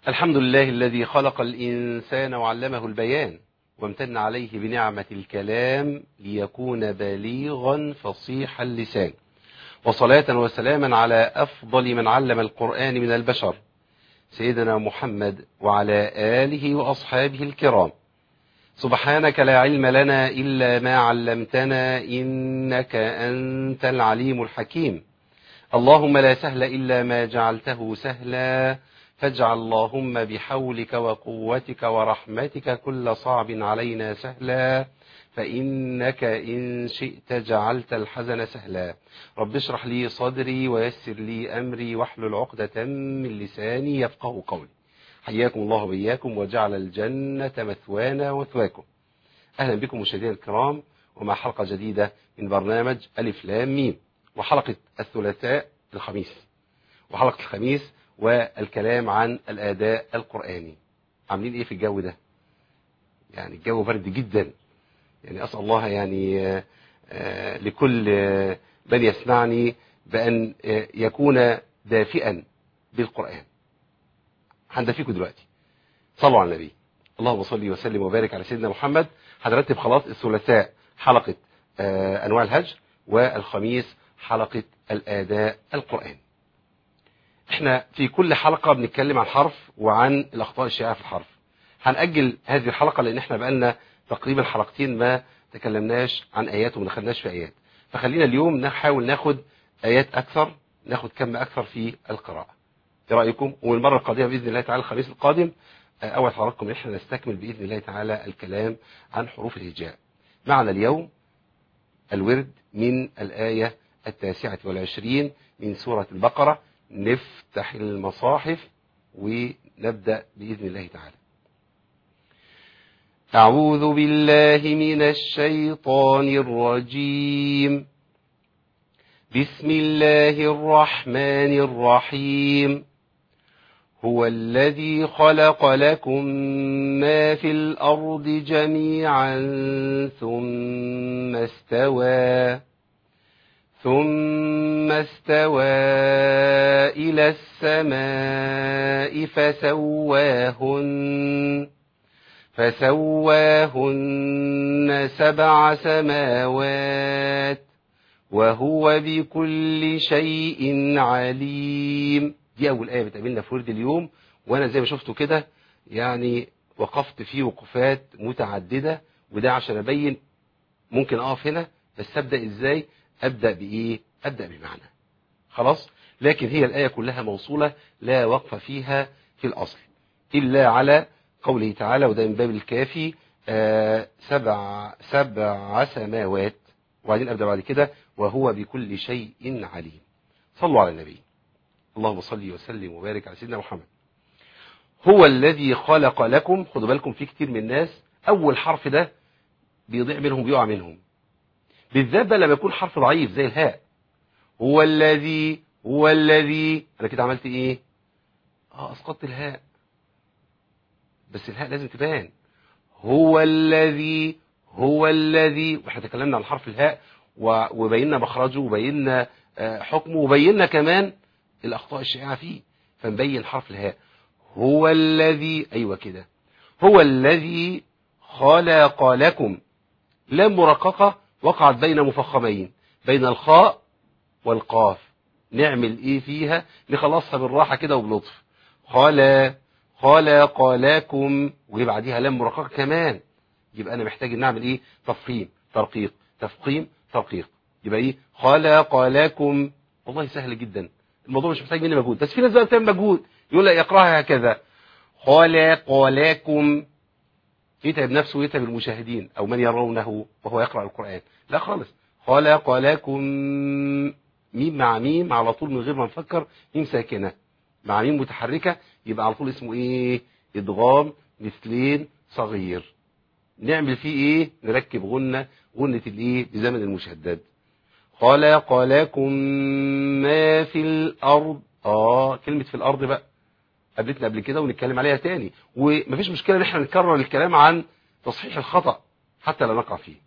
الحمد لله الذي خلق الإنسان وعلمه البيان وامتن عليه بنعمة الكلام ليكون بليغا فصيح اللسان وصلاة وسلاما على أفضل من علم القرآن من البشر سيدنا محمد وعلى آله وأصحابه الكرام سبحانك لا علم لنا إلا ما علمتنا إنك أنت العليم الحكيم اللهم لا سهل إلا ما جعلته سهلا فاجعل اللهم بحولك وقوتك ورحمتك كل صعب علينا سهلا فإنك إن شئت جعلت الحزن سهلا رب اشرح لي صدري ويسر لي أمري واحلل عقدة من لساني يفقه قولي حياكم الله وإياكم وجعل الجنة مثوانا ومثواكم أهلا بكم مشاهدينا الكرام ومع حلقة جديدة من برنامج ألف لام ميم وحلقة الثلاثاء الخميس وحلقة الخميس والكلام عن الأداء القرآني عاملين إيه في الجو ده يعني الجو برد جدا يعني أسأل الله يعني آه، آه، لكل آه، من يسمعني بأن يكون دافئا بالقرآن هندفيكم دلوقتي صلوا على النبي اللهم صل وسلم وبارك على سيدنا محمد هنرتب خلاص الثلاثاء حلقة أنواع الهجر والخميس حلقة الآداء القرآن احنا في كل حلقة بنتكلم عن حرف وعن الأخطاء الشائعة في الحرف هنأجل هذه الحلقة لأن احنا بقالنا تقريبا حلقتين ما تكلمناش عن آيات وما دخلناش في آيات فخلينا اليوم نحاول ناخد آيات أكثر ناخد كم أكثر في القراءة ايه رأيكم والمرة القادمة بإذن الله تعالى الخميس القادم أول حضراتكم احنا نستكمل بإذن الله تعالى الكلام عن حروف الهجاء معنا اليوم الورد من الآية التاسعة والعشرين من سورة البقرة نفتح المصاحف ونبدأ بإذن الله تعالى أعوذ بالله من الشيطان الرجيم بسم الله الرحمن الرحيم هو الذي خلق لكم ما في الأرض جميعا ثم استوى ثم استوى إلى السماء فسواهن فسواهن سبع سماوات وهو بكل شيء عليم دي أول آية بتقابلنا في ورد اليوم وأنا زي ما شفتوا كده يعني وقفت فيه وقفات متعددة وده عشان أبين ممكن أقف هنا بس أبدأ إزاي أبدأ بإيه أبدأ بمعنى خلاص لكن هي الآية كلها موصولة لا وقف فيها في الأصل إلا على قوله تعالى وده من باب الكافي آه سبع, سبع سماوات وبعدين أبدأ بعد كده وهو بكل شيء عليم صلوا على النبي اللهم صل وسلم وبارك على سيدنا محمد هو الذي خلق لكم خدوا بالكم في كتير من الناس أول حرف ده بيضيع منهم بيقع منهم بالذات بقى لما يكون حرف ضعيف زي الهاء هو الذي هو الذي انا كده عملت ايه اه اسقطت الهاء بس الهاء لازم تبان هو الذي هو الذي واحنا تكلمنا عن حرف الهاء وبينا مخرجه وبينا حكمه وبينا كمان الاخطاء الشائعه فيه فنبين حرف الهاء هو الذي ايوه كده هو الذي خلق لكم لام مرققه وقعت بين مفخمين بين الخاء والقاف نعمل ايه فيها نخلصها بالراحة كده وبلطف خلا خلق لكم وجي بعديها لام مرققة كمان يبقى انا محتاج ان اعمل ايه تفخيم ترقيق تفخيم ترقيق يبقى ايه خلق لكم والله سهل جدا الموضوع مش محتاج مني مجهود بس في ناس بقى بتعمل مجهود يقول لك يقراها هكذا خلق لكم يتعب نفسه ويتعب المشاهدين او من يرونه وهو يقرأ القرآن لا خالص خلق لكم ميم مع ميم على طول من غير ما نفكر ميم ساكنة مع ميم متحركة يبقى على طول اسمه ايه ادغام مثلين صغير نعمل فيه ايه نركب غنة غنة الايه بزمن المشدد خلق لكم ما في الارض اه كلمة في الارض بقى قابلتنا قبل كده ونتكلم عليها تاني ومفيش مشكلة ان احنا نكرر الكلام عن تصحيح الخطأ حتى لا نقع فيه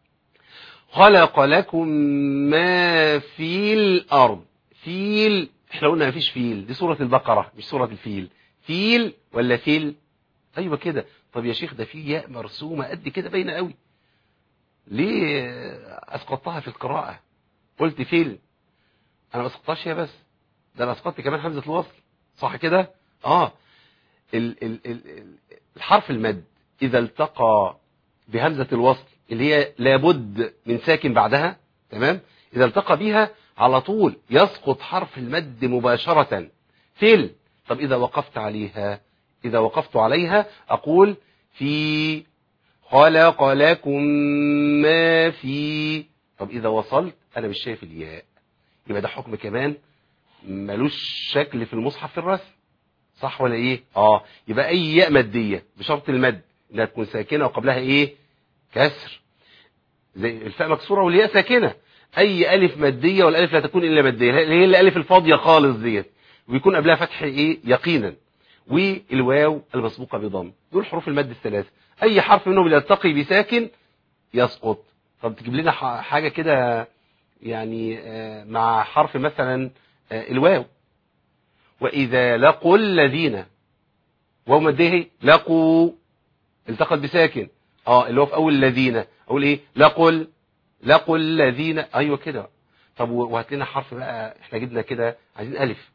خلق لكم ما في الأرض فيل احنا قلنا مفيش فيل دي سورة البقرة مش سورة الفيل فيل ولا فيل ايوه كده طب يا شيخ ده في ياء مرسومه قد كده باينه قوي ليه اسقطتها في القراءه قلت فيل انا ما اسقطتهاش هي بس ده انا اسقطت كمان همزه الوصل صح كده اه ال ال ال ال- الحرف المد اذا التقى بهمزه الوصل اللي هي لابد من ساكن بعدها تمام اذا التقى بها على طول يسقط حرف المد مباشره فيل طب اذا وقفت عليها اذا وقفت عليها اقول في خلق لكم ما في طب اذا وصلت انا مش شايف الياء يبقى ده حكم كمان ملوش شكل في المصحف في الرسم صح ولا ايه اه يبقى اي ياء ماديه بشرط المد انها تكون ساكنه وقبلها ايه كسر زي الفاء مكسوره والياء ساكنه اي الف ماديه والالف لا تكون الا ماديه اللي هي الالف الفاضيه خالص ديت ويكون قبلها فتح ايه يقينا والواو المسبوقه بضم دول حروف المد الثلاثه اي حرف منهم يلتقي بساكن يسقط طب تجيب لنا ح- حاجه كده يعني آه، مع حرف مثلا آه، الواو واذا لقوا الذين واو مده لقوا التقت بساكن اه اللي هو في اول الذين اقول ايه لقل لقل الذين ايوه كده طب و- وهات لنا حرف بقى احنا جبنا كده عايزين الف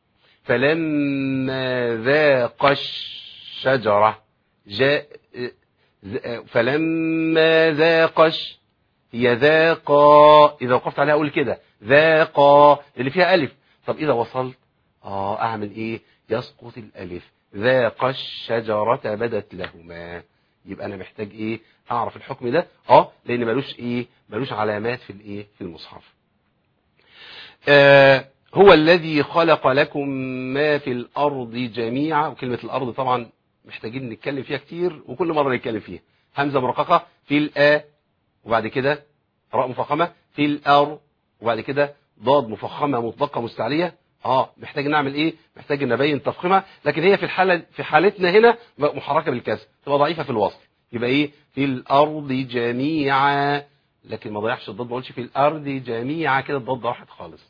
فلما ذاق الشجره جاء ز- فلما ذاق الش- هي ذاقا اذا وقفت عليها اقول كده ذاقا اللي فيها الف طب اذا وصلت اه اعمل ايه يسقط الالف ذاق الشجره بدت لهما يبقى انا محتاج ايه اعرف الحكم ده اه لان ملوش ايه ملوش علامات في الايه في المصحف آه هو الذي خلق لكم ما في الارض جميعا وكلمه الارض طبعا محتاجين نتكلم فيها كتير وكل مره نتكلم فيها همزه مرققه في الآ وبعد كده راء مفخمه في الار وبعد كده ضاد مفخمه مطلقه مستعليه اه محتاج نعمل ايه محتاج نبين تفخيمها لكن هي في الحاله في حالتنا هنا محركه بالكسر تبقى ضعيفه في الوصل يبقى ايه في الارض جميعا لكن ما ضيعش الضاد ما اقولش في الارض جميعا كده الضاد راحت خالص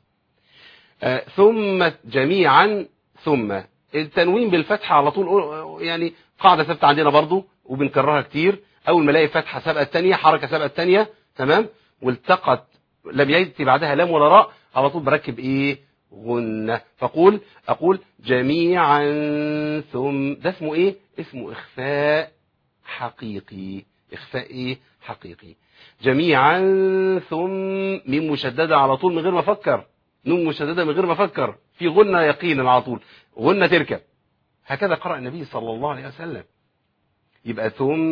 آه ثم جميعا ثم التنوين بالفتحه على طول يعني قاعده ثابته عندنا برضو وبنكررها كتير اول ما الاقي فتحه سابقه الثانيه حركه سابقه الثانيه تمام والتقت لم ياتي بعدها لام ولا راء على طول بركب ايه غنة فقول أقول جميعا ثم ده اسمه إيه اسمه إخفاء حقيقي إخفاء إيه حقيقي جميعا ثم ميم مشددة على طول من غير ما أفكر نون مشددة من غير ما أفكر في غنة يقينا على طول غنة تركب هكذا قرأ النبي صلى الله عليه وسلم يبقى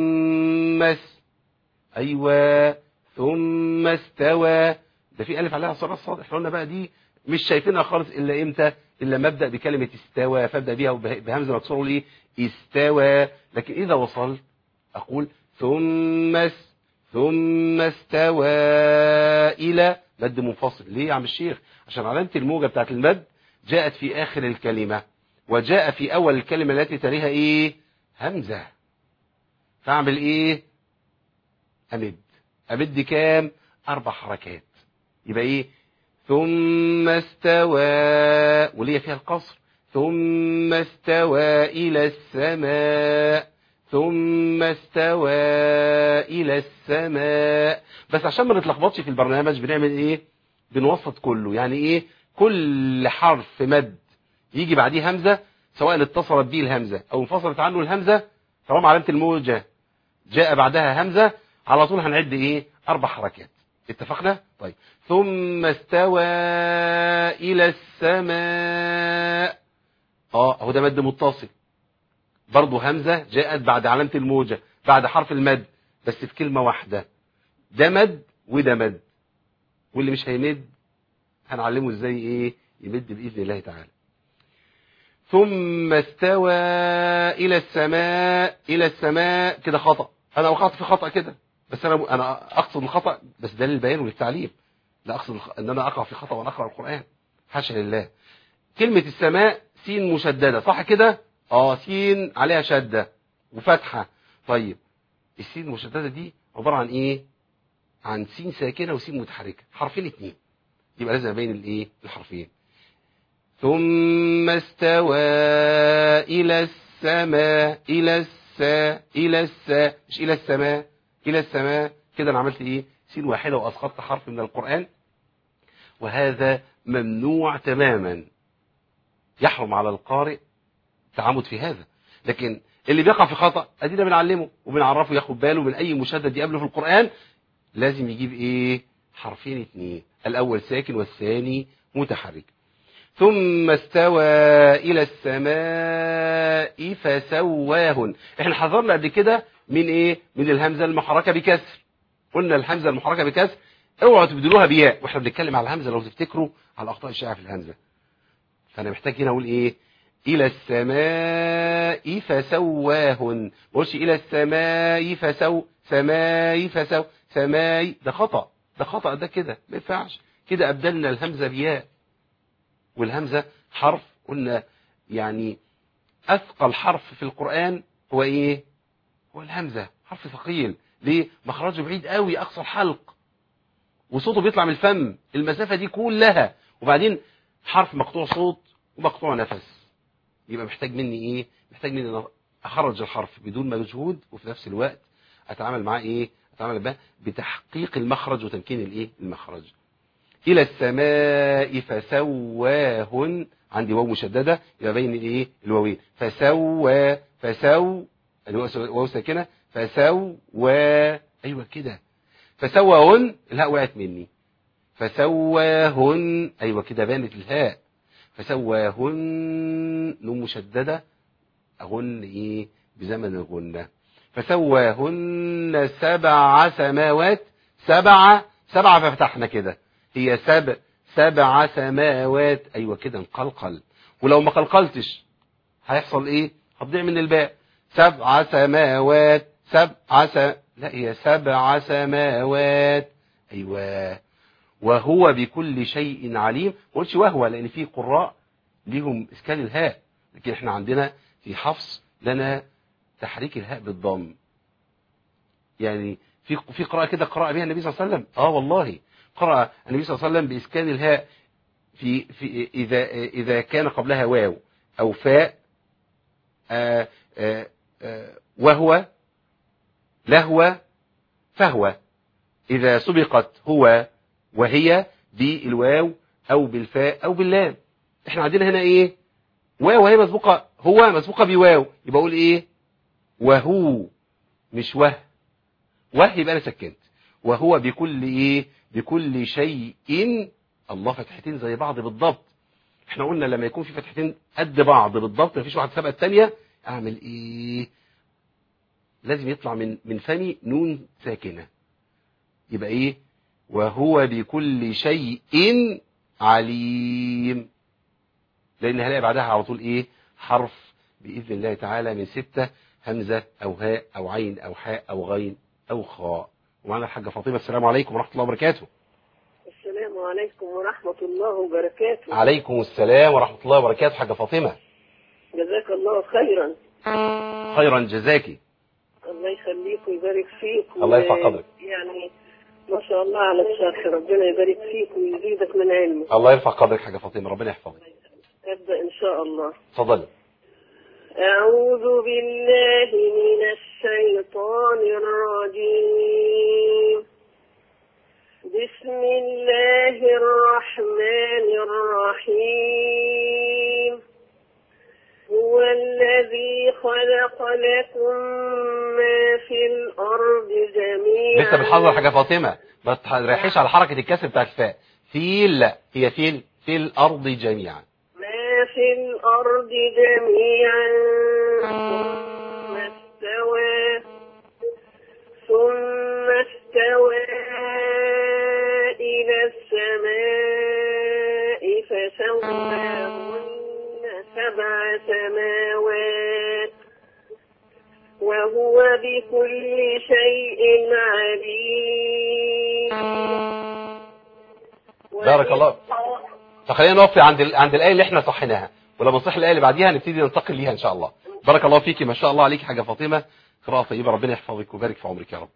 ثم اس أيوة ثم استوى ده في ألف عليها صلاة الصاد احنا قلنا بقى دي مش شايفينها خالص الا امتى الا ما ابدا بكلمه استوى فابدا بيها بهمزه مكسوره اقول ايه استوى لكن اذا وصلت اقول ثم اس ثم استوى الى مد منفصل ليه يا عم الشيخ عشان علامه الموجه بتاعت المد جاءت في اخر الكلمه وجاء في اول الكلمه التي تليها ايه همزه فاعمل ايه امد امد كام اربع حركات يبقى ايه ثم استوى وليه فيها القصر ثم استوى إلى السماء ثم استوى إلى السماء بس عشان ما نتلخبطش في البرنامج بنعمل ايه بنوسط كله يعني ايه كل حرف مد يجي بعديه همزة سواء اتصلت به الهمزة او انفصلت عنه الهمزة طالما علامة الموجة جاء بعدها همزة على طول هنعد ايه اربع حركات اتفقنا طيب ثم استوى إلى السماء اه هو ده مد متصل برضه همزة جاءت بعد علامة الموجة بعد حرف المد بس في كلمة واحدة ده مد وده مد واللي مش هيمد هنعلمه ازاي ايه يمد بإذن الله تعالى ثم استوى إلى السماء إلى السماء كده خطأ أنا وقعت في خطأ كده بس أنا أنا أقصد الخطأ بس ده للبيان وللتعليم لا أقصد أن أنا أقع في خطأ وأنا أقرأ القرآن حاشا لله كلمة السماء سين مشددة صح كده اه سين عليها شدة وفتحة طيب السين المشددة دي عبارة عن ايه عن سين ساكنة وسين متحركة حرفين اتنين يبقى لازم ابين الايه الحرفين ثم استوى إلى السماء إلى السا إلى السا مش إلى السماء إلى السماء كده أنا عملت إيه سين واحدة وأسقطت حرف من القرآن وهذا ممنوع تماما يحرم على القارئ التعمد في هذا لكن اللي بيقع في خطأ ادينا بنعلمه وبنعرفه ياخد باله من اي مشدد يقابله في القرآن لازم يجيب ايه حرفين اتنين الاول ساكن والثاني متحرك ثم استوى الى السماء فسواهن احنا حذرنا قبل كده من ايه من الهمزه المحركه بكسر قلنا الهمزه المحركه بكسر اوعوا تبدلوها بياء واحنا بنتكلم على الهمزه لو تفتكروا على الاخطاء الشائعه في الهمزه فانا محتاج هنا اقول ايه الى السماء فسواهن ما اقولش الى السماء فسو سماء فسو سماء ده خطا ده خطا ده كده ما ينفعش كده ابدلنا الهمزه بياء والهمزه حرف قلنا يعني اثقل حرف في القران هو ايه هو الهمزه حرف ثقيل ليه مخرجه بعيد قوي اقصى الحلق وصوته بيطلع من الفم المسافه دي كلها وبعدين حرف مقطوع صوت ومقطوع نفس يبقى محتاج مني ايه محتاج مني ان اخرج الحرف بدون مجهود وفي نفس الوقت اتعامل معاه ايه اتعامل بقى بتحقيق المخرج وتمكين الايه المخرج الى السماء فسواهن عندي واو مشدده يبقى بين الايه الواوين فسوى فسو الواو ساكنه فسوى ايوه كده فسواهن الهاء وقعت مني فسواهن ايوه كده بانت الهاء فسواهن نون مشدده اغن ايه بزمن الغنه فسواهن سبع سماوات سبع سبعة ففتحنا كده هي سبع سبع سماوات ايوه كده نقلقل ولو ما قلقلتش هيحصل ايه هتضيع من الباء سبع سماوات سبع س... لا هي سبع سماوات ايوه وهو بكل شيء عليم ما قلتش وهو لان في قراء ليهم اسكان الهاء لكن احنا عندنا في حفص لنا تحريك الهاء بالضم يعني في في قراءه كده قرأ بها النبي صلى الله عليه وسلم اه والله قرأ النبي صلى الله عليه وسلم باسكان الهاء في في اذا اذا كان قبلها واو او فاء آآ آآ آآ وهو لهو فهو اذا سبقت هو وهي بالواو او بالفاء او باللام احنا عندنا هنا ايه واو وهي مسبوقه هو مسبوقه بواو يبقى اقول ايه وهو مش وه وه يبقى انا سكنت وهو بكل ايه بكل شيء الله فتحتين زي بعض بالضبط احنا قلنا لما يكون في فتحتين قد بعض بالضبط مفيش واحده سابقه الثانيه اعمل ايه لازم يطلع من من فمي نون ساكنه يبقى ايه وهو بكل شيء عليم لان هلاقي بعدها على طول ايه حرف باذن الله تعالى من ستة همزة او هاء او عين او حاء او غين او خاء ومعنا الحاجة فاطمة السلام عليكم ورحمة الله وبركاته السلام عليكم ورحمة الله وبركاته عليكم السلام ورحمة الله وبركاته حاجة فاطمة جزاك الله خيرا خيرا جزاكي الله يخليك ويبارك فيك الله يرفع قدرك. يعني ما شاء الله على الشرح ربنا يبارك فيك ويزيدك من علمه الله يرفع قدرك حاجة فاطمة ربنا يحفظك أبدأ إن شاء الله اتفضلي أعوذ بالله من الشيطان الرجيم بسم الله الرحمن الرحيم هو الذي خلق لكم ما في الأرض جميعا لسه بنحضر حاجة فاطمة ما تريحيش على حركة الكسر بتاع الفاء فيل لا هي فيل في الأرض جميعا ما في الأرض جميعا ثم استوى ثم استوى إلى السماء فسواهن سبع سماوات وهو بكل شيء عليم بارك الله. فخلينا نقف عند ال... عند الآية اللي احنا صحيناها ولما نصح الآية اللي بعديها نبتدي ننتقل ليها إن شاء الله بارك الله فيكي ما شاء الله عليك حاجة فاطمة قراءة طيبة ربنا يحفظك ويبارك في عمرك يا رب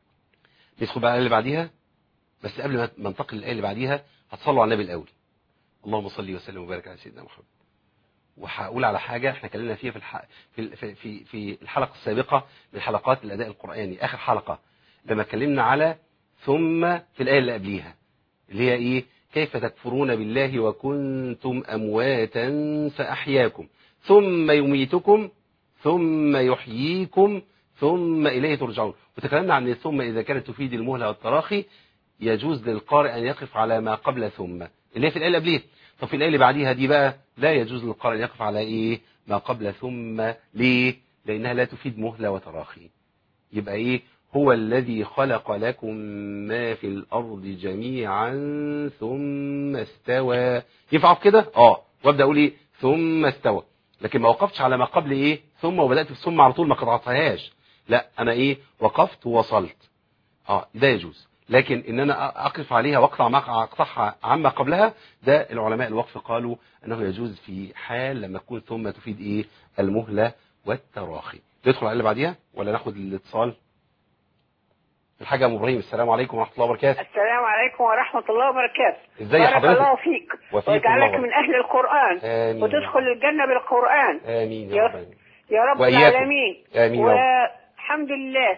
ندخل بقى الآية اللي بعديها بس قبل ما ما ننتقل للآية اللي بعديها هتصلوا على النبي الأول اللهم صل وسلم وبارك على سيدنا محمد وهقول على حاجة احنا اتكلمنا فيها في الح... في ال- في في في الحلقة السابقة من حلقات الأداء القرآني آخر حلقة لما اتكلمنا على ثم في الآية اللي قبليها اللي هي إيه كيف تكفرون بالله وكنتم أمواتا فأحياكم ثم يميتكم ثم يحييكم ثم إليه ترجعون وتكلمنا عن ثم إذا كانت تفيد المهلة والتراخي يجوز للقارئ أن يقف على ما قبل ثم اللي هي في الآية اللي قبليها طب في الآية اللي بعديها دي بقى لا يجوز للقارئ أن يقف على إيه ما قبل ثم ليه لأنها لا تفيد مهلة وتراخي يبقى إيه هو الذي خلق لكم ما في الأرض جميعا ثم استوى ينفع أقف كده اه وابدأ أقول إيه ثم استوى لكن ما وقفتش على ما قبل إيه ثم وبدأت في ثم على طول ما قطعتهاش لا أنا إيه وقفت ووصلت اه ده يجوز لكن ان انا اقف عليها واقطع ما اقطعها عما قبلها ده العلماء الوقف قالوا انه يجوز في حال لما تكون ثم تفيد ايه المهله والتراخي ندخل على اللي بعديها ولا ناخد الاتصال الحاجه ام ابراهيم السلام عليكم ورحمه الله وبركاته السلام عليكم ورحمة الله وبركاته ازي بارك حضرتك الله فيك وفيكم ويجعلك الله. من أهل القرآن امين وتدخل الجنة بالقرآن امين يا يا- رب العالمين. يا رب وإياكم. العالمين آمين يا رب. والحمد لله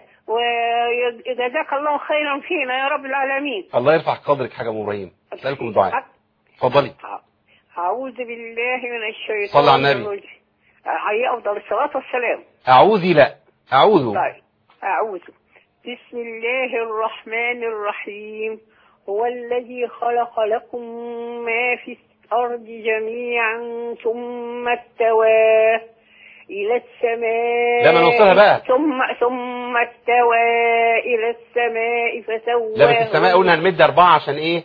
وجزاك الله خيرا فينا يا رب العالمين الله يرفع قدرك حاجه ام ابراهيم اسالكم الدعاء اتفضلي أعوذ بالله من الشيطان صلى على النبي. الرجيم. عليه أفضل الصلاة والسلام اعوذ لا اعوذ طيب أعوذ بسم الله الرحمن الرحيم هو الذي خلق لكم ما في الأرض جميعا ثم استوى إلى السماء لا، ما نوصلها بقى. ثم ثم استوى إلى السماء فسواهن لا بس السماء قلنا هنمد اربعه عشان ايه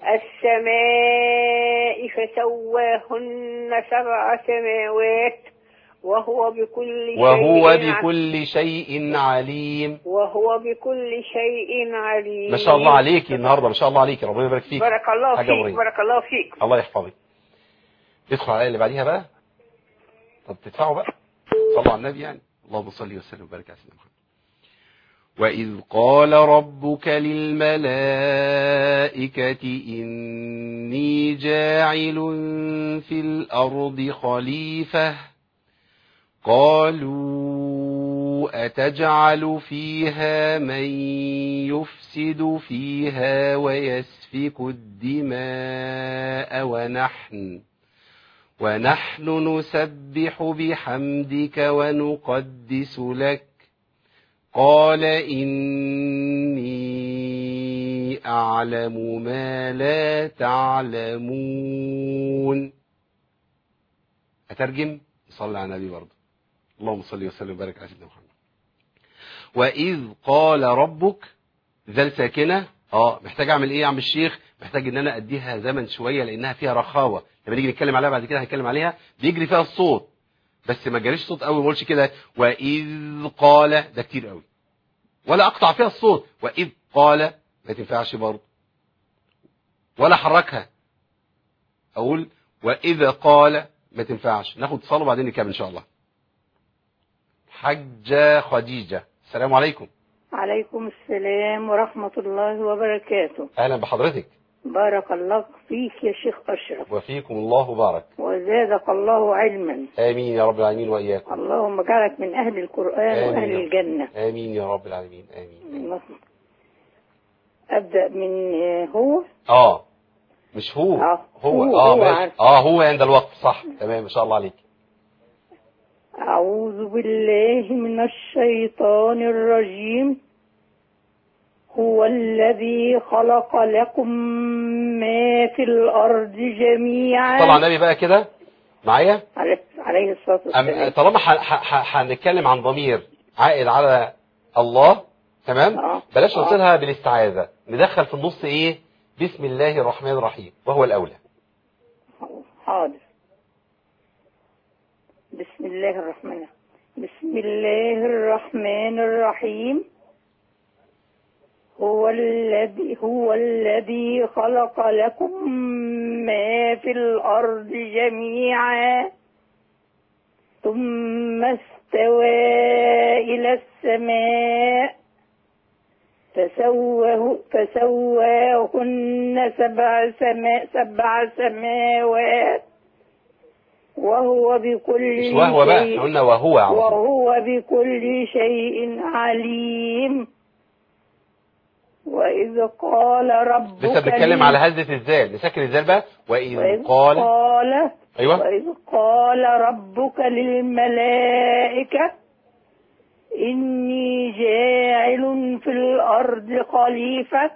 السماء فسواهن سبع سماوات وهو بكل شيء وهو ع- بكل شيء عليم وهو بكل شيء عليم ما شاء الله عليكي النهارده ما شاء الله عليكي ربنا يبارك فيك بارك الله حاجة فيك مريضة. بارك الله فيك الله يحفظك ندخل على الآية اللي بعديها بقى طب تدفعوا بقى صلوا على النبي يعني اللهم صل وسلم وبارك على سيدنا محمد وإذ قال ربك للملائكة إني جاعل في الأرض خليفة قالوا أتجعل فيها من يفسد فيها ويسفك الدماء ونحن ونحن نسبح بحمدك ونقدس لك قال إني أعلم ما لا تعلمون أترجم صلى على النبي برضه اللهم صل وسلم وبارك على سيدنا محمد وإذ قال ربك ذل ساكنة اه محتاج اعمل ايه يا عم الشيخ محتاج ان انا اديها زمن شوية لانها فيها رخاوة لما نيجي نتكلم عليها بعد كده هنتكلم عليها بيجري فيها الصوت بس ما جريش صوت قوي ما اقولش كده واذ قال ده كتير قوي ولا اقطع فيها الصوت واذ قال ما تنفعش برضه ولا حركها اقول واذا قال ما تنفعش ناخد اتصال وبعدين نكمل ان شاء الله حجة خديجة السلام عليكم عليكم السلام ورحمة الله وبركاته اهلا بحضرتك بارك الله فيك يا شيخ أشرف وفيكم الله بارك وزادك الله علما امين يا رب العالمين واياكم اللهم اجعلك من أهل القرآن آمين وأهل يا رب. الجنة امين يا رب العالمين امين اللهم- أبدأ من آه، هو اه مش هو آه، هو هو- اه هو ماشي عارف. اه هو عند الوقف صح تمام ما شاء الله عليك أعوذ بالله من الشيطان الرجيم هو الذي خلق لكم ما في الأرض جميعا طلع النبي بقى كده معايا عليه عليه الصلاة أم- والسلام طالما ح- ح- ح- هنتكلم عن ضمير عائد على الله تمام آه. بلاش آه. نوصلها بالاستعاذة ندخل في النص ايه بسم الله الرحمن الرحيم وهو الاولى حاضر بسم الله الرحمن الرحيم بسم الله الرحمن الرحيم هو الذي هو الذي خلق لكم ما في الأرض جميعا ثم استوى إلى السماء فسواه فسواهن سبع سما سبع سماوات وهو بكل مش وهو بقى شيء قلنا وهو على طول. وهو بكل شيء عليم وإذ قال ربك لسه بنتكلم لل- على هزة الزال نسكن الزال بقى وإذ وإذ قال قال أيوه وإذ قال ربك للملائكة إني جاعل في الأرض خليفة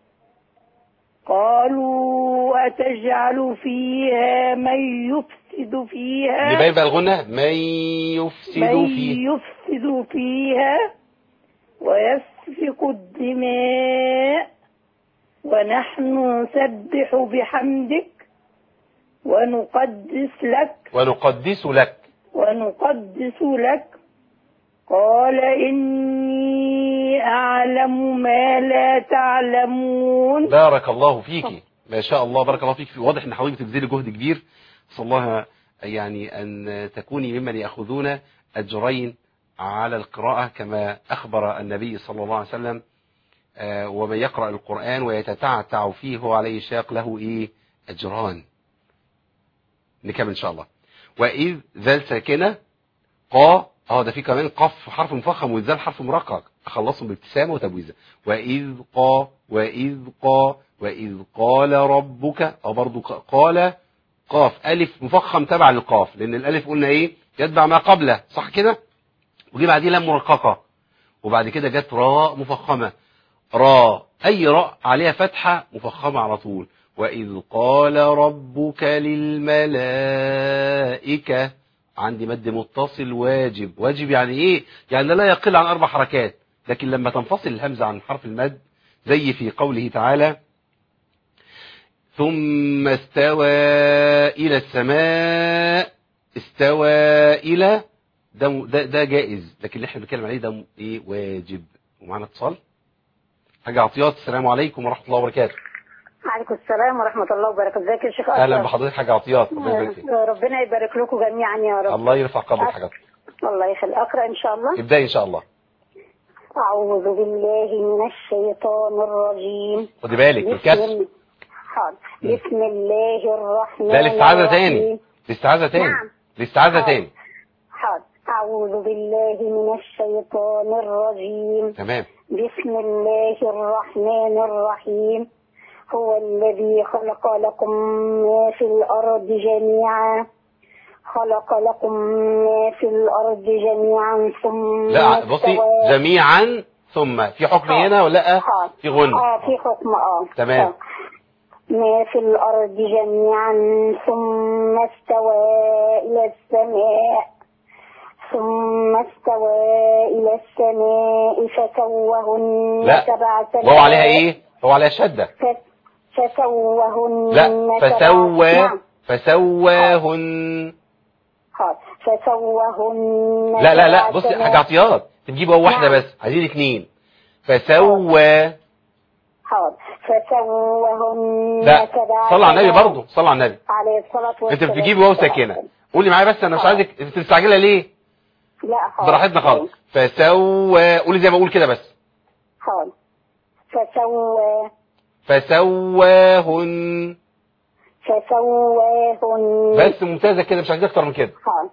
قالوا أتجعل فيها من يفسد فيها اللي باين بقى الغنى من يفسد من فيه يفسد فيها ويسفك الدماء ونحن نسبح بحمدك ونقدس لك ونقدس لك ونقدس لك قال إني أعلم ما لا تعلمون بارك الله فيك ما شاء الله بارك الله فيك واضح ان حضرتك بتبذلي جهد كبير نسال الله يعني ان تكوني ممن ياخذون اجرين على القراءه كما اخبر النبي صلى الله عليه وسلم آه، ومن يقرا القران ويتتعتع فيه هو عليه شاق له ايه اجران نكمل ان شاء الله واذ ذال ساكنه قا اه ده في كمان قف حرف مفخم والذال حرف مرقق اخلصهم بابتسامه وتبويزه واذ قا واذ قا واذ قال ربك اه برضو ق- قال قاف الف مفخم تبع للقاف لان الالف قلنا ايه يتبع ما قبله صح كده وجي بعديه لام مرققه وبعد كده جت راء مفخمه راء اي راء عليها فتحه مفخمه على طول واذ قال ربك للملائكه عندي مد متصل واجب واجب يعني ايه يعني لا يقل عن اربع حركات لكن لما تنفصل الهمزه عن حرف المد زي في قوله تعالى ثم استوى الى السماء استوى الى ده م- ده, ده جائز لكن اللي احنا بنتكلم عليه ده م- ايه واجب ومعانا اتصال حاجه عطيات السلام عليكم ورحمه الله وبركاته عليكم السلام ورحمة الله وبركاته ازيك يا شيخ اهلا أشرف؟ بحضرتك حاجه عطيات ربنا يبارك فيك آه، ربنا يبارك لكم جميعا يا رب الله يرفع قدرك حاجه الله يخليك أقرأ إن شاء الله ابداي ان شاء الله أعوذ بالله من الشيطان الرجيم خدي بالك بسم الكسر ال- حاضر بسم الله الرحمن لا الاستعاذه الرحيم. تاني الاستعاذه تاني نعم. الاستعاذه حاضر. تاني حاضر أعوذ بالله من الشيطان الرجيم تمام بسم الله الرحمن الرحيم هو الذي خلق لكم ما في الأرض جميعا خلق لكم ما في الأرض جميعا ثم لا بصي استوى- جميعا ثم في حكم حاضر. هنا ولا لا حاضر. في غنى اه في حكم اه تمام. آه. ما في الأرض جميعا ثم استوى إلى السماء ثم استوى إلى السماء فسوهن لا. سبع سماوات وهو عليها ايه هو عليها شده ف- فسوهن لا سبع- فسوى نعم. فسواهن حاضر. فسوهن لا لا لا سبع بصي سماوات. حاجه عطيات تجيب هو واحده نعم. بس عايزين اتنين فسوى حاضر فسوهن لا سبع صلى على النبي سماوات. برضه صلى على النبي عليه الصلاة انت والسلام بتجيبي واو ساكنه قولي معايا بس انا مش حاضر. عايزك انت مستعجله ليه لا حاضر براحتنا خالص فسوى قولي زي ما اقول كده بس حاضر فسوى فسواهن فسواهن بس ممتازه كده مش عايز اكتر من كده حاضر.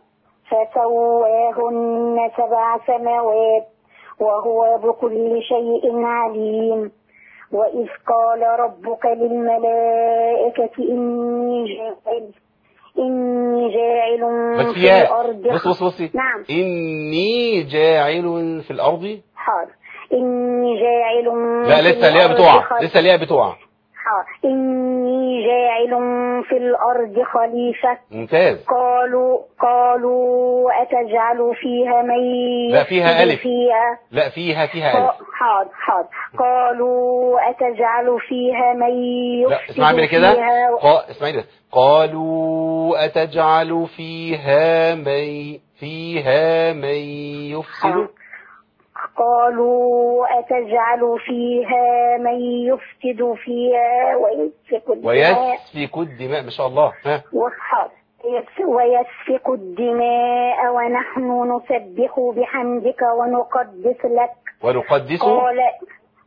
فسواهن سبع سماوات وهو بكل شيء عليم وإذ قال ربك للملائكة إني جاعل إني جاعل بس في فيها الأرض بص بص بصي نعم اني جاعل في الارض حاضر إني جاعل لا في لسه ليها الأرض بتوع خل- لسه ليها بتوع حاضر. إني جاعل في الأرض خليفة ممتاز قالوا قالوا أتجعل فيها من لا، فيها يفسد ألف. فيها لا فيها فيها قا- الف حاضر حاضر قالوا أتجعل فيها من لا يفسد اسمعي مني كده فيها و- قا... اسمعي ده قالوا أتجعل فيها من فيها من يفسد قالوا أتجعل فيها من يفسد فيها ويسفك الدماء ويسفك الدماء ما شاء الله ها وحاضر. يس- ويسفك الدماء ونحن نسبح بحمدك ونقدس لك ونقدس قال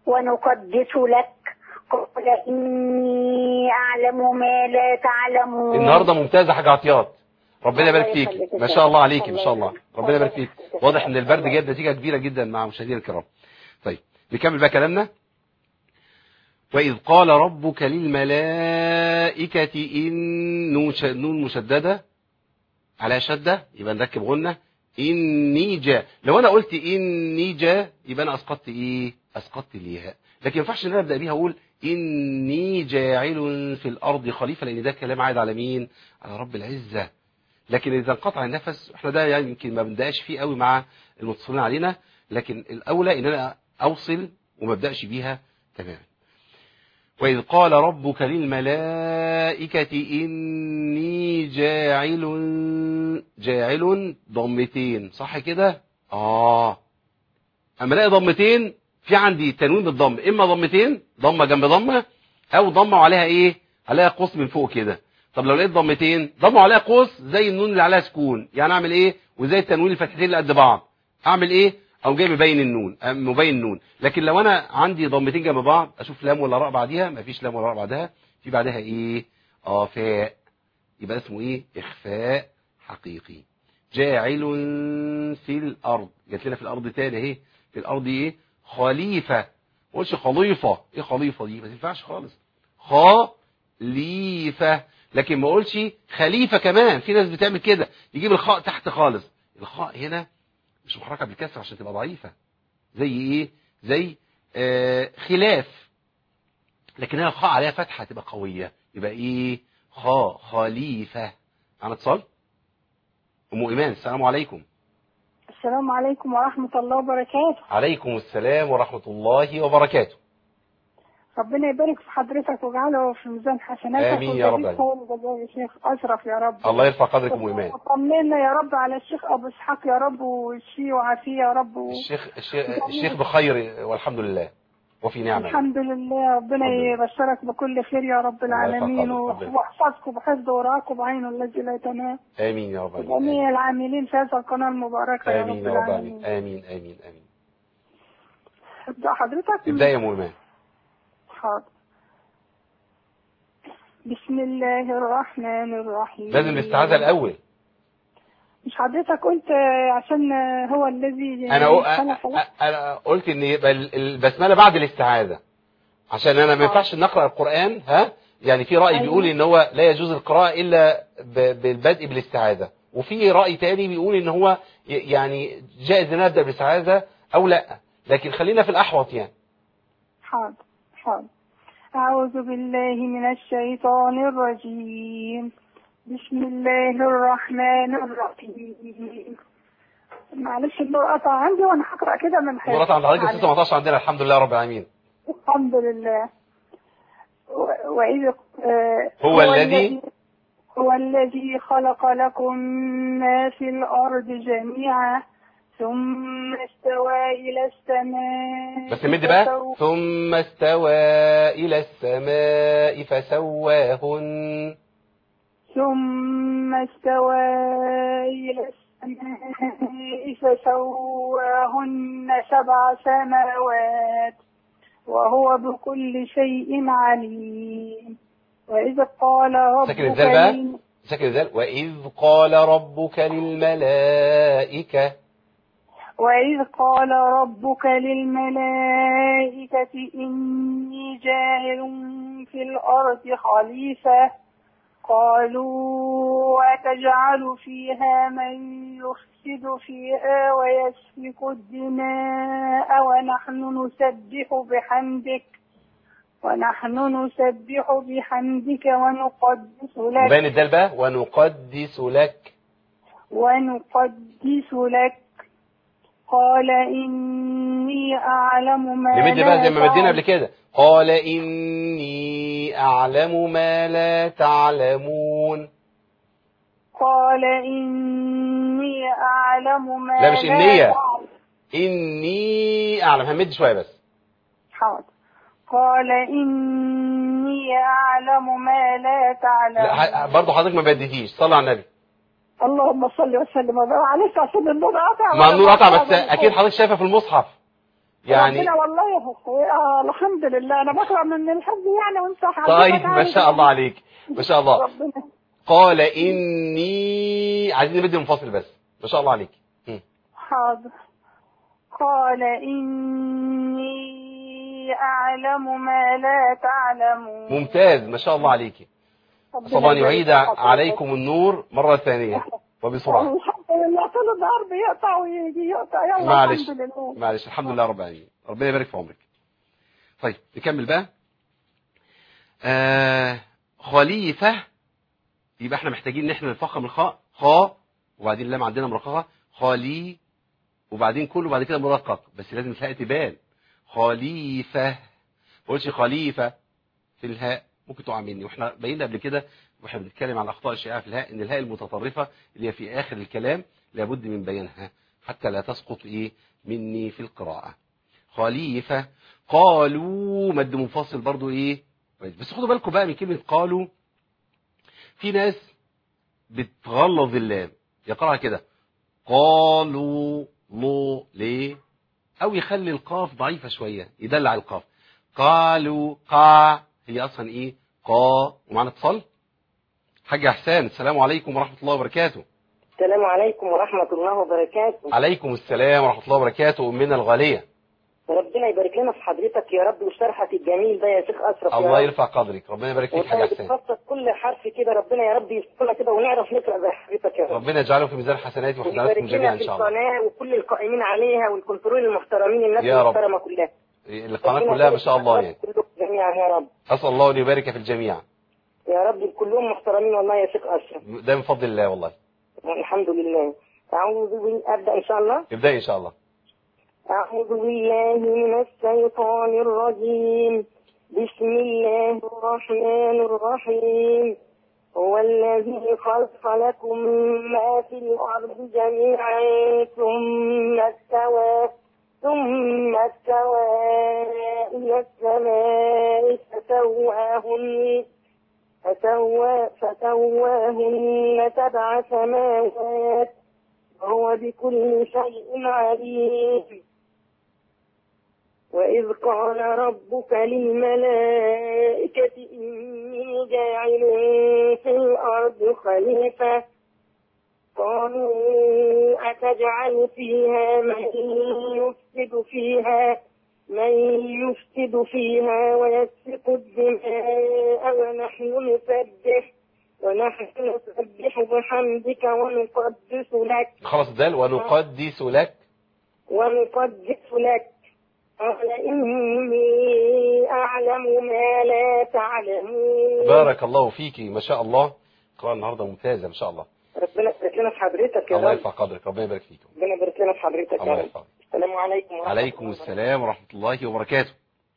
ونقدس لك قال إني أعلم ما لا تعلمون النهارده ممتازه حاجه عطيات ربنا يبارك الله فيك يخليك. ما شاء الله عليك ما الله شاء الله يخليك. ربنا يبارك فيك الله يخليك. واضح ان البرد جاب نتيجه كبيره جدا مع مشاهدينا الكرام طيب نكمل بقى كلامنا وإذ قال ربك للملائكة إن نون ش- نون مشددة على شدة يبقى نركب غنة إني جاء لو أنا قلت إني جاء يبقى أنا أسقطت إيه أسقطت الياء لكن ما ينفعش إن أنا أبدأ بيها أقول إني جاعل في الأرض خليفة لأن ده كلام عائد على مين على رب العزة لكن إذا انقطع النفس احنا ده يعني يمكن ما بندقاش فيه قوي مع المتصلين علينا لكن الأولى إن أنا أوصل وما ابدأش بيها تماما وإذ قال ربك للملائكة إني جاعل جاعل ضمتين صح كده آه أما الاقي ضمتين في عندي تنوين بالضم إما ضمتين ضمة جنب ضمة أو ضمة وعليها إيه عليها قوس من فوق كده طب لو لقيت ضمتين ضمة وعليها قوس زي النون اللي عليها سكون يعني أعمل إيه وزي التنوين الفتحتين اللي قد بعض أعمل إيه او جاي مبين النون أم مبين النون لكن لو انا عندي ضمتين جنب بعض اشوف لام ولا راء بعديها مفيش لام ولا راء بعدها في بعدها ايه اه فاء يبقى اسمه ايه اخفاء حقيقي جاعل في الارض جات لنا في الارض تاني اهي في الارض ايه خليفه ما قولش خليفه ايه خليفه دي ما تنفعش خالص خليفه لكن ما اقولش خليفه كمان في ناس بتعمل كده يجيب الخاء تحت خالص الخاء هنا مش محركه بالكسر عشان تبقى ضعيفه زي ايه زي آه خلاف لكن هنا الخاء عليها فتحه تبقى قويه يبقى ايه خاء خليفه معانا اتصال ام ايمان السلام عليكم السلام عليكم ورحمة الله وبركاته عليكم السلام ورحمه الله وبركاته ربنا يبارك في حضرتك ويجعله في ميزان حسناتك آمين يا رب ويجزيك خير الجزاء يا شيخ أشرف يا رب الله يرفع قدرك ام ايمان طمنا يا رب على الشيخ أبو إسحاق يا رب وشفيه وعافيه يا رب و... الشيخ الشيخ, الشيخ بخير والحمد لله وفي نعمه الحمد لله ربنا الحمد لله. يبشرك بكل خير يا رب الله يرفع العالمين قدرك، ربنا. واحفظكم بحفظ وراكم بعينه الذي لا تنام امين يا رب جميع العالمين العاملين في هذه القناة المباركة يا امين رب يا رب العالمين العالمين امين امين امين ابدأ حضرتك ابدا يا ام ايمان حاضر بسم الله الرحمن الرحيم لازم الاستعاذه الاول مش حضرتك قلت آه، عشان آه، هو الذي انا أقول خلق انا قلت ان يبقى ال- البسمله بعد الاستعاذه عشان انا ما آه. ينفعش نقرا القران ها يعني في راي أيوة. بيقول ان هو لا يجوز القراءه الا ب- بالبدء بالاستعاذه وفي راي تاني بيقول ان هو ي- يعني جائز ان نبدا بالاستعاذه او لا لكن خلينا في الاحوط يعني حاضر حاضر أعوذ بالله من الشيطان الرجيم بسم الله الرحمن الرحيم معلش النور قطع عندي وانا هقرا كده من حيث مرات عند حضرتك 17 عندنا الحمد لله رب العالمين الحمد لله و- وإذ آه، هو الذي- هو الذي خلق لكم ما في الأرض جميعا ثم استوى إلى السماء بس مد بقى فسو- ثم استوى الى السماء فسواهن ثم استوى إلى السماء فسواهن سبع سماوات وهو بكل شيء عليم وإذ قال ربك ساكن الذال بقى لل- ساكن الذال واذ قال ربك للملائكه وإذ قال ربك للملائكة إني جاعل في الأرض خليفة قالوا أتجعل فيها من يفسد فيها ويسفك الدماء ونحن نسبح بحمدك ونحن نسبح بحمدك ونقدس لك وبين الدال بقى ونقدس لك ونقدس لك قال إني أعلم ما نمد لا بقى زي ما مدينا قبل تعلم. كده قال إني أعلم ما لا تعلمون قال إني أعلم ما لا، مش النية. تعلم. إني أعلم همد شوية بس حاضر قال إني أعلم ما لا تعلم لا ح- برضه حضرتك ما بديتيش صلى على النبي اللهم صل وسلم وبارك معلش عشان النور قطع مع النور قطع بس وأنا أكيد حضرتك شايفة في المصحف يعني ربنا والله آه الحمد لله انا بقرا من الحفظ يعني وانت حضرتك طيب ما عارف شاء الله عليك ما شاء الله ربنا قال إني عايزين نبدأ منفصل بس ما شاء الله عليك مم. حاضر قال إني أعلم ما لا تعلمون ممتاز ما شاء الله عليك ربنا طبعا يبارك يعيد في حضرتك. عليكم النور مرة ثانية وبسرعة الحمد لله طول النهار بيقطع ويجي يقطع يلا معلش الحمد لله معلش الحمد لله رب العالمين ربنا يبارك في عمرك طيب نكمل بقى آه خليفة يبقى احنا محتاجين ان احنا نفخم الخاء خاء وبعدين اللام عندنا مرققة خالي وبعدين كله بعد كده مرقق بس لازم الهاء تبان خليفة ما قلتش خليفة في الهاء ممكن تقع مني واحنا بينا قبل كده واحنا بنتكلم عن الاخطاء الشائعه في الهاء ان الهاء المتطرفه اللي هي في اخر الكلام لابد من بيانها حتى لا تسقط ايه مني في القراءه خليفه قالوا مد منفصل برضو ايه بس خدوا بالكم بقى من كلمه قالوا في ناس بتغلظ اللام يقراها كده قالوا لو ليه او يخلي القاف ضعيفه شويه يدلع القاف قالوا قا هي اصلا ايه قا ومعنا اتصال حاج احسان السلام عليكم ورحمه الله وبركاته السلام عليكم ورحمة الله وبركاته عليكم السلام ورحمه الله وبركاته امنا الغاليه ربنا يبارك لنا في حضرتك يا رب وشرحك الجميل ده يا شيخ أشرف يا الله رب. يرفع قدرك ربنا يبارك فيك حاج والله احسان بتفصل كل حرف كده ربنا يا رب يسترنا كده ونعرف نقرأ زي حضرتك يا رب ربنا يجعله في ميزان حسناتي ويبارك وحسناتكم جميعا لنا ان في شاء الله القناة وكل القائمين عليها والكنترول المحترمين الناس يا رب. المحترمة كلها القناه ربنا كلها ما يبارك شاء الله في يعني حضرتك كلكم جميعا يا رب اسال الله ان يبارك في الجميع يا رب كلهم محترمين والله يا شيخ أشرف ده من فضل الله والله الحمد لله أعوذ بالله أبدأ إن شاء الله ابدأ ان شاء الله أعوذ بالله من الشيطان الرجيم بسم الله الرحمن الرحيم هو الذي خلق لكم ما في الأرض جميعا ثم استوى ثم استوى إلى السماء فسواهن فسوى فسواهن سبع سماوات وهو بكل شيء عليم وإذ قال ربك للملائكة إني جاعل في الأرض خليفة قالوا أتجعل فيها من يفسد فيها من يفسد فيها ويسفك الدماء ونحن نسبح ونحن نسبح بحمدك ونقدس لك خلاص الدال ونقدس لك ونقدس لك قال إني أعلم ما لا تعلمون بارك الله فيكي ما شاء الله قراءة النهارده ممتازة ما شاء الله ربنا يبارك لنا في حضرتك يا الله رب يرفع قدرك ربنا يبارك فيكم ربنا يبارك لنا في حضرتك يا الله رب يرفع السلام عليكم ورحمة عليكم الله السلام ورحمة الله وبركاته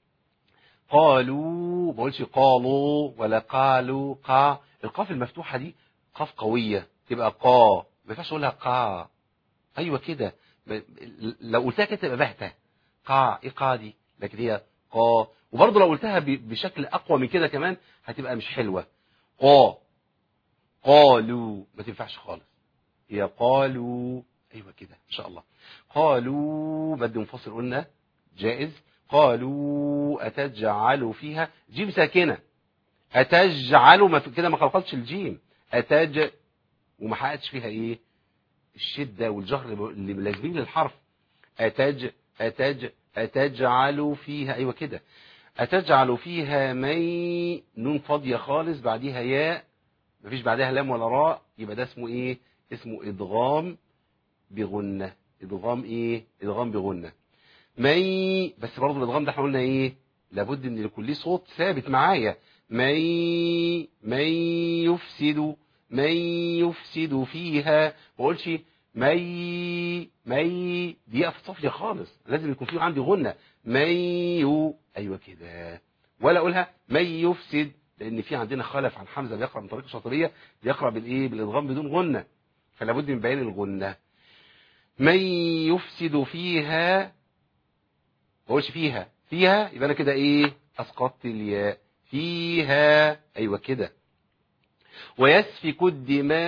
قالوا ما بقولش قالوا ولا قالوا قا القاف المفتوحة دي قاف قوية تبقى قا ما ينفعش اقولها قا ايوه كده ب- لو قلتها كده تبقى باهتة قا ايه قا دي لكن هي قا وبرضه لو قلتها ب- بشكل اقوى من كده كمان هتبقى مش حلوة قا قالوا ما تنفعش خالص هي قالوا ايوه كده ان شاء الله قالوا مد منفصل قلنا جائز قالوا أتجعل فيها جيم ساكنة أتجعل ما في كده ما خلقتش الجيم أتج وما حققتش فيها إيه الشدة والجهر اللي لازمين للحرف أتج أتج أتجعل فيها أيوة كده أتجعل فيها مي نون فاضية خالص بعديها ياء مفيش بعدها لام ولا راء يبقى ده اسمه إيه اسمه إدغام بغنة إدغام إيه إدغام بغنة مي بس برضه الإدغام ده احنا قلنا إيه لابد إن يكون ليه صوت ثابت معايا مي مي يفسد مي يفسد فيها ما اقولش مي مي دي قفة صافية خالص لازم يكون في عندي غنة مي أيوة كده ولا أقولها مي يفسد لأن في عندنا خلف عن حمزة بيقرأ من طريقة شاطرية بيقرأ بالإيه بالإدغام بدون غنة فلا بد من بيان الغنة من يفسد فيها ما اقولش فيها فيها يبقى انا كده ايه اسقطت الياء فيها ايوه كده ويسفك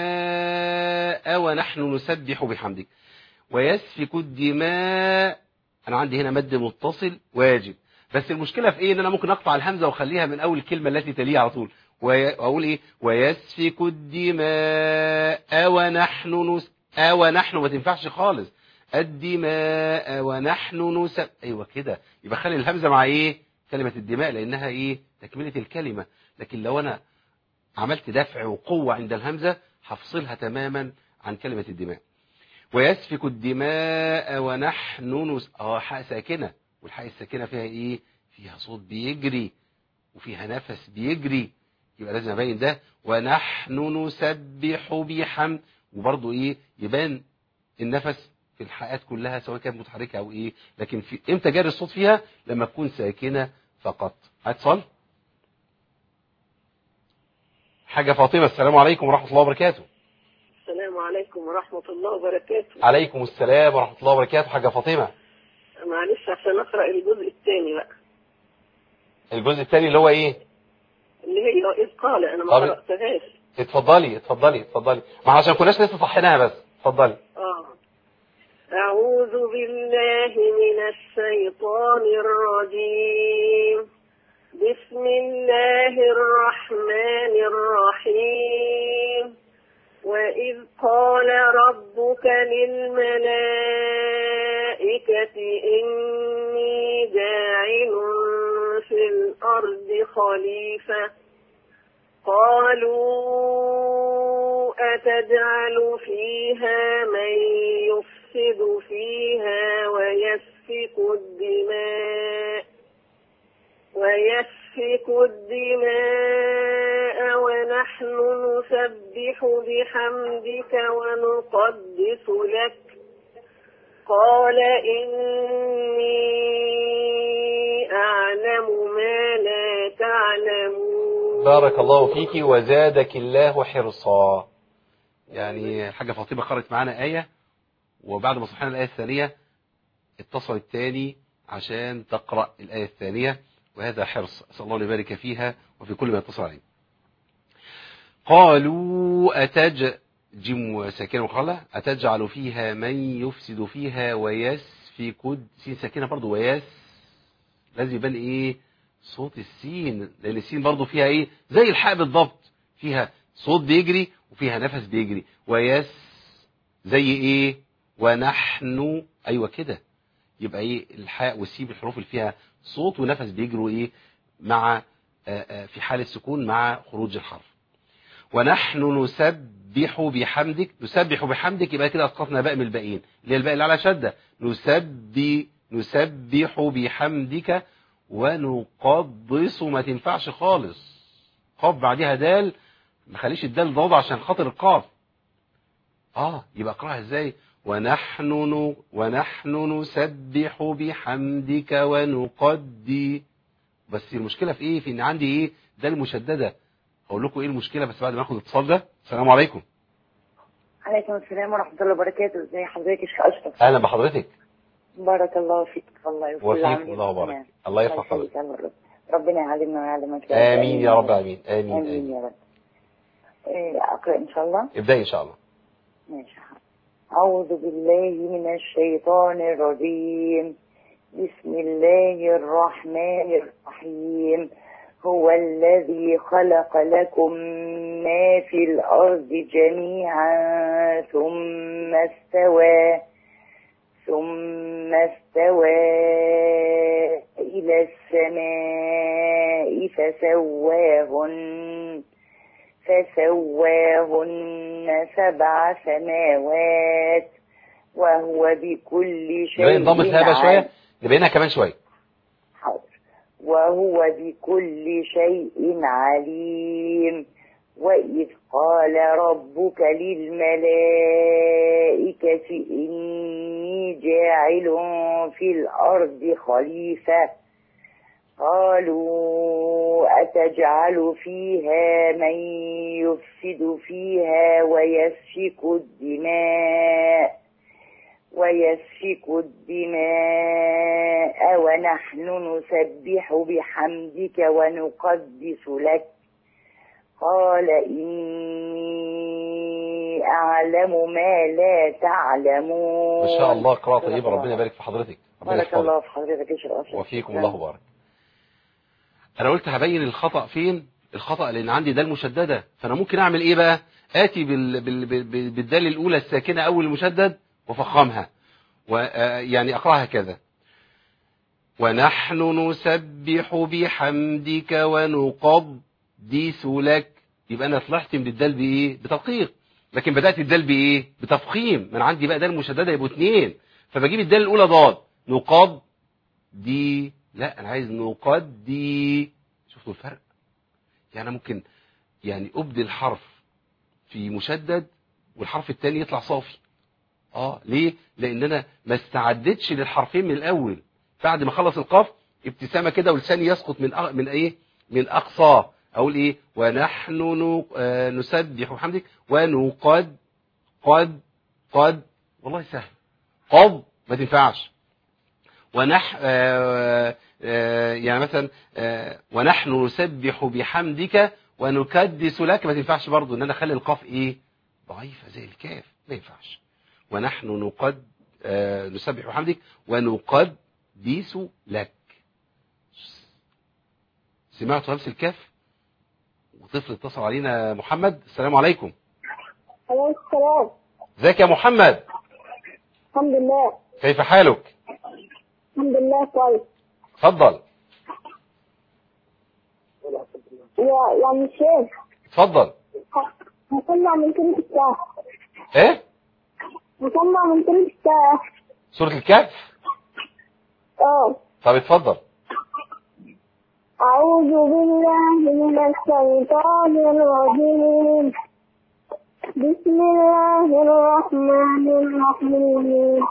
الدماء ونحن نسبح بحمدك ويسفك الدماء انا عندي هنا مد متصل واجب بس المشكله في ايه ان انا ممكن اقطع الهمزه واخليها من اول الكلمه التي تليها على طول وي- واقول ايه ويسفك الدماء ونحن نس ونحن ما تنفعش خالص الدماء ونحن نسب ايوه كده يبقى خلي الهمزه مع ايه كلمه الدماء لانها ايه تكمله الكلمه لكن لو انا عملت دفع وقوه عند الهمزه هفصلها تماما عن كلمه الدماء ويسفك الدماء ونحن نس اه حاء ساكنه والحاء الساكنه فيها ايه فيها صوت بيجري وفيها نفس بيجري يبقى لازم ابين ده ونحن نسبح بحمد وبرضه ايه يبان النفس في الحلقات كلها سواء كانت متحركه او ايه لكن في امتى جاري الصوت فيها لما تكون ساكنه فقط هتصل حاجه فاطمه السلام عليكم ورحمه الله وبركاته السلام عليكم ورحمة الله وبركاته عليكم السلام ورحمه الله وبركاته حاجه فاطمه معلش عشان أقرأ الجزء الثاني بقى الجزء الثاني اللي هو ايه اللي هي إذ قال أنا ما طب- قرأتهاش اتفضلي اتفضلي اتفضلي ما عشان كناش لسه صحيناها بس اتفضلي آه أعوذ بالله من الشيطان الرجيم بسم الله الرحمن الرحيم وإذ قال ربك للملائكة إني جاعل في الأرض خليفة قالوا أتجعل فيها من يفسد فيها ويسفك الدماء ويسفك الدماء ونحن نسبح بحمدك ونقدس لك قال إني أعلم ما لا تعلمون بارك الله فيك وزادك الله حرصا يعني حاجة فاطمة قرأت معانا آية وبعد ما صحينا الآية الثانية اتصل الثاني عشان تقرأ الآية الثانية وهذا حرص أسأل الله أن يبارك فيها وفي كل ما يتصل عليه قالوا أتج جم ساكنة وخلة أتجعل فيها من يفسد فيها ويسفك الد- سين ساكنة برضو ويس لازم يبان ايه صوت السين لان السين برضو فيها ايه زي الحاء بالضبط فيها صوت بيجري وفيها نفس بيجري ويس زي ايه ونحن ايوه كده يبقى ايه الحاء والسين الحروف اللي فيها صوت ونفس بيجروا ايه مع آه، آه، في حال السكون مع خروج الحرف ونحن نسبح بحمدك نسبح بحمدك يبقى كده اسقطنا باء من الباقيين اللي هي الباء اللي على شده نسبح نسبح بحمدك ونقدس ما تنفعش خالص قاف بعدها دال ما خليش الدال ضاد عشان خاطر القاف اه يبقى اقراها ازاي ونحن ن... ونحن نسبح بحمدك ونقدي بس المشكله في ايه في ان عندي ايه دال مشدده اقول لكم ايه المشكله بس بعد ما اخد الاتصال ده السلام عليكم عليكم السلام ورحمة الله وبركاته ازي حضرتك يا شيخ أشرف اهلا بحضرتك بارك الله فيك والله وكل وفيك عام الله وانتم وبارك تمام. الله يرفع يخليك حضرتك يا رب ربنا يعلمنا ويعلمك امين يا رب امين امين آمين امين يا رب إيه، أقرأ إن شاء الله ابداي ان شاء الله ماشي أعوذ بالله من الشيطان الرجيم بسم الله الرحمن الرحيم هو الذي خلق لكم ما في الأرض جميعا ثم استوى ثم استوى إلى السماء فسواهن فسواهن سبع سماوات وهو بكل شيء يبقى انضمت لها بقى عليم. شويه نبينها كمان شويه حاضر وهو بكل شيء عليم وإذ قال ربك للملائكة إني جاعل في الأرض خليفة قالوا أتجعل فيها من يفسد فيها ويسفك الدماء ويسفك الدماء ونحن نسبح بحمدك ونقدس لك قال إني أعلم ما لا تعلمون ما شاء الله قراءة طيبة ربنا يبارك في حضرتك ربنا بارك يحفظك الله في حضرتك يا شيخ أشرف وفيكم الله بارك انا قلت هبين الخطأ فين الخطأ لان عندي دال مشددة فانا ممكن اعمل ايه بقى اتي بال... بال... بال... بالدال الاولى الساكنة اول المشدد وفخمها ويعني اقراها كذا ونحن نسبح بحمدك ونقدس لك يبقى انا طلعت من الدال بايه بتدقيق لكن بدأت الدال بايه بتفخيم من عندي بقى دال مشددة يبقوا اتنين فبجيب الدال الاولى ضاد نقض دي لا انا عايز نقدي شفتوا الفرق يعني أنا ممكن يعني ابدل حرف في مشدد والحرف الثاني يطلع صافي اه ليه لان انا ما استعدتش للحرفين من الاول بعد ما اخلص القاف ابتسامه كده ولساني يسقط من أ... من ايه من اقصاه اقول ايه ونحن نق... آه نسبح بحمدك ونقد قد قد والله سهل قض ما تنفعش ونح آه آه يعني مثلا آه ونحن نسبح بحمدك ونكدس لك ما تنفعش برضو ان انا اخلي القاف ايه ضعيفه زي الكاف ما ينفعش ونحن نقد آه نسبح بحمدك ونقدس لك سمعتوا همس الكاف وطفل اتصل علينا محمد السلام عليكم عليكم السلام ازيك يا محمد الحمد لله كيف حالك الحمد لله كويس اتفضل يا يا مشيخ اتفضل هطلع من كلمة الكهف ايه هطلع من كلمة الكهف سورة الكهف اه طب اتفضل أعوذ بالله من الشيطان الرجيم بسم الله الرحمن الرحيم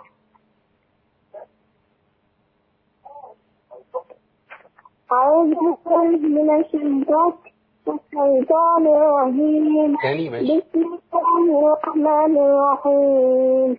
أعوذ بالله من الشيطان الشيطان الرجيم تاني ماشي بسم الله الرحمن الرحيم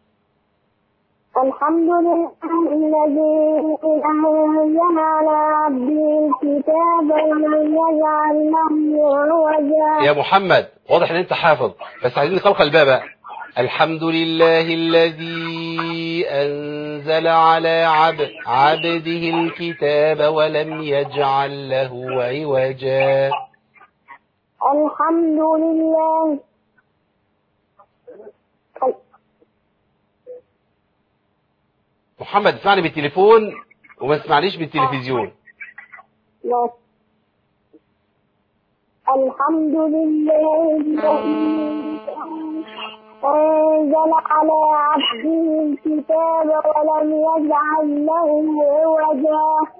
الحمد لله الذي أنزل على عبده الكتاب ولم يجعل له عوجا يا محمد واضح ان انت حافظ بس عايزين نخلق الباب بقى الحمد لله الذي انزل على عبد عبده الكتاب ولم يجعل له عوجا الحمد لله محمد اسمعني بالتليفون وما تسمعنيش بالتلفزيون لا. الحمد لله الذي أنزل على عبده الكتاب ولم يجعل له عوجا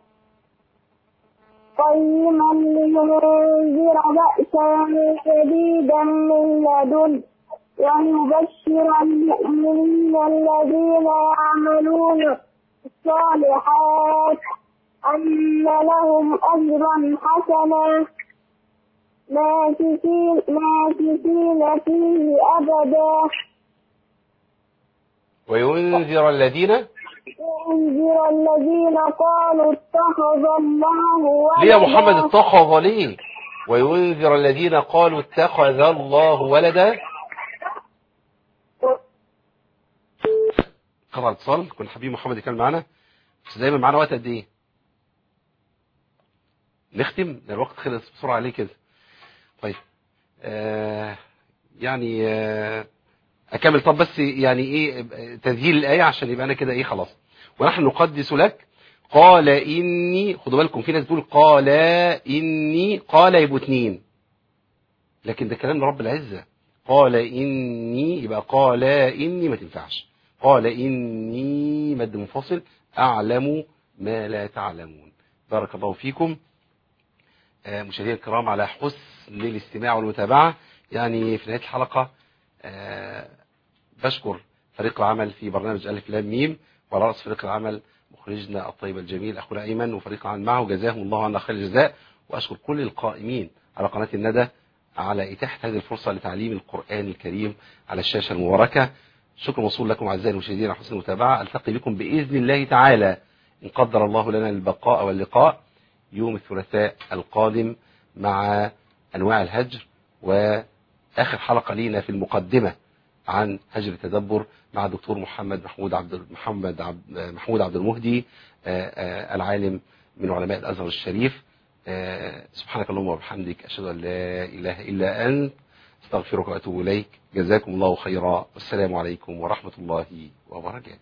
قيما لينذر بأسا شديدا من لدن ويبشر المؤمنين الذين يعملون الصالحات أن لهم أجرا حسنا ماكثين ماكثين فيه أبدا وينذر الذين ينذر الذين قالوا اتخذ الله ولدا ليه يا محمد اتخذ ليه وينذر الذين قالوا اتخذ الله ولدا قطع اتصال كل حبيب محمد كان معانا بس دايما معانا وقت قد ايه نختم ده الوقت خلص بسرعه ليه كده طيب آه يعني آه اكمل طب بس يعني ايه تذهيل الايه عشان يبقى انا كده ايه خلاص ونحن نقدس لك قال اني خدوا بالكم في ناس بتقول قال اني قال يبقوا اتنين لكن ده كلام رب العزه قال اني يبقى قال اني ما تنفعش قال اني مد منفصل اعلم ما لا تعلمون بارك الله فيكم آه، مشاهدينا الكرام على حسن الاستماع والمتابعه يعني في نهايه الحلقه آه، بشكر فريق العمل في برنامج ألف لام ميم وعلى رأس فريق العمل مخرجنا الطيب الجميل أخونا أيمن وفريق العمل معه جزاهم الله عنا خير الجزاء وأشكر كل القائمين على قناة الندى على إتاحة هذه الفرصة لتعليم القرآن الكريم على الشاشة المباركة شكر موصول لكم أعزائي المشاهدين على حسن المتابعة ألتقي بكم بإذن الله تعالى إن قدر الله لنا البقاء واللقاء يوم الثلاثاء القادم مع أنواع الهجر وآخر حلقة لينا في المقدمة عن هجر التدبر مع الدكتور محمد محمود عبد محمد عبد محمود عبد المهدي آه، آه، العالم من علماء الازهر الشريف آه، سبحانك اللهم وبحمدك اشهد ان لا اله الا انت استغفرك واتوب اليك جزاكم الله خيرا والسلام عليكم ورحمه الله وبركاته